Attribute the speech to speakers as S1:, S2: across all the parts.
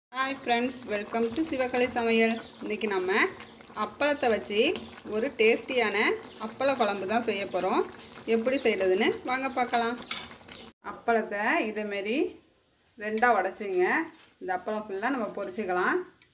S1: hi friends welcome to Sivakalai சமையல் இன்றைக்கி நம்ம அப்பளத்தை வச்சு ஒரு டேஸ்டியான அப்பள குழம்பு தான் செய்ய போகிறோம் எப்படி செய்கிறதுன்னு வாங்க பார்க்கலாம் அப்பளத்தை இதேமாரி ரெண்டாக உடச்சிங்க இந்த அப்பளம் ஃபுல்லாக நம்ம பொரிச்சுக்கலாம்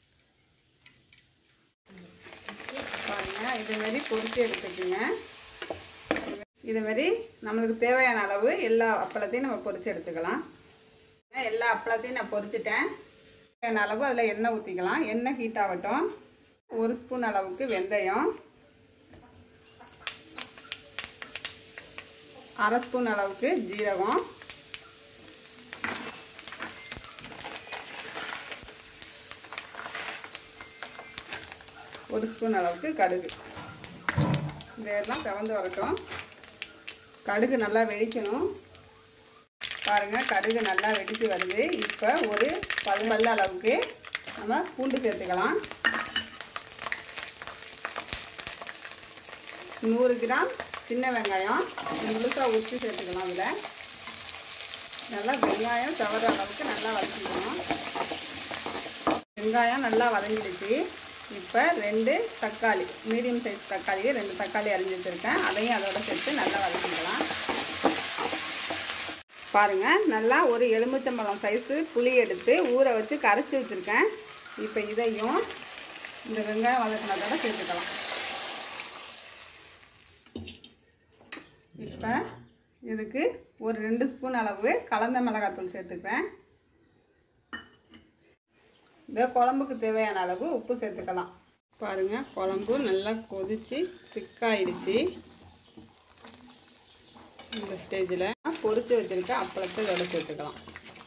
S1: பாருங்கள் இதேமாரி பொரிச்சு எடுத்துக்கோங்க இதேமாரி நம்மளுக்கு தேவையான அளவு எல்லா அப்பளத்தையும் நம்ம பொரிச்சு எடுத்துக்கலாம் எல்லா அப்பளத்தையும் நான் பொரிச்சிட்டேன் தேவையான அளவு அதில் எண்ணெய் ஊற்றிக்கலாம் எண்ணெய் ஹீட் ஆகட்டும் ஒரு ஸ்பூன் அளவுக்கு வெந்தயம் அரை ஸ்பூன் அளவுக்கு ஜீரகம் ஒரு ஸ்பூன் அளவுக்கு கடுகு இதெல்லாம் செவந்து வரட்டும் கடுகு நல்லா வெடிக்கணும் பாருங்கள் கடுகு நல்லா வெடித்து வருது இப்போ ஒரு பதினல்ல அளவுக்கு நம்ம பூண்டு சேர்த்துக்கலாம் நூறு கிராம் சின்ன வெங்காயம் முழுசாக உரிச்சு சேர்த்துக்கலாம் அதில் நல்லா வெங்காயம் தவற அளவுக்கு நல்லா வதக்கிக்கணும் வெங்காயம் நல்லா வதங்கிடுச்சு இப்போ ரெண்டு தக்காளி மீடியம் சைஸ் தக்காளி ரெண்டு தக்காளி அரிஞ்சு வச்சுருக்கேன் அதையும் அதோட சேர்த்து நல்லா வதக்கிக்கலாம் பாருங்கள் நல்லா ஒரு எலுமிச்சம்பழம் சைஸு புளி எடுத்து ஊற வச்சு கரைச்சி வச்சுருக்கேன் இப்போ இதையும் இந்த வெங்காயம் வதக்கினதோட சேர்த்துக்கலாம் இப்போ இதுக்கு ஒரு ரெண்டு ஸ்பூன் அளவு கலந்த மிளகாத்தூள் சேர்த்துக்கிறேன் இந்த குழம்புக்கு தேவையான அளவு உப்பு சேர்த்துக்கலாம் பாருங்கள் குழம்பு நல்லா கொதித்து திக்காயிடுச்சு இந்த ஸ்டேஜில் பொரிச்சு வச்சுருக்க அப்பளத்தை இதோட சேர்த்துக்கலாம்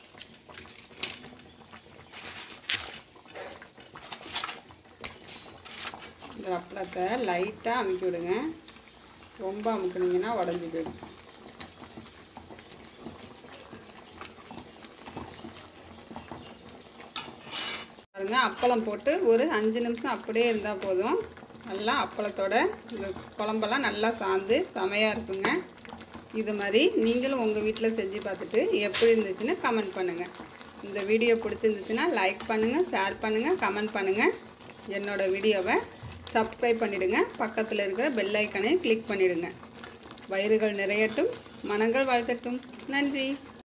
S1: இந்த அப்பளத்தை லைட்டாக அமுக்கி விடுங்க ரொம்ப அமுக்குனீங்கன்னா உடஞ்சி போயிடும் பாருங்க அப்பளம் போட்டு ஒரு அஞ்சு நிமிஷம் அப்படியே இருந்தால் போதும் நல்லா அப்பளத்தோட இந்த குழம்பெல்லாம் நல்லா சாந்து செமையாக இருக்குங்க இது மாதிரி நீங்களும் உங்கள் வீட்டில் செஞ்சு பார்த்துட்டு எப்படி இருந்துச்சுன்னு கமெண்ட் பண்ணுங்கள் இந்த வீடியோ பிடிச்சிருந்துச்சுன்னா லைக் பண்ணுங்கள் ஷேர் பண்ணுங்கள் கமெண்ட் பண்ணுங்கள் என்னோடய வீடியோவை சப்ஸ்கிரைப் பண்ணிவிடுங்க பக்கத்தில் இருக்கிற பெல் ஐக்கனை கிளிக் பண்ணிவிடுங்க வயிறுகள் நிறையட்டும் மனங்கள் வாழ்த்தட்டும் நன்றி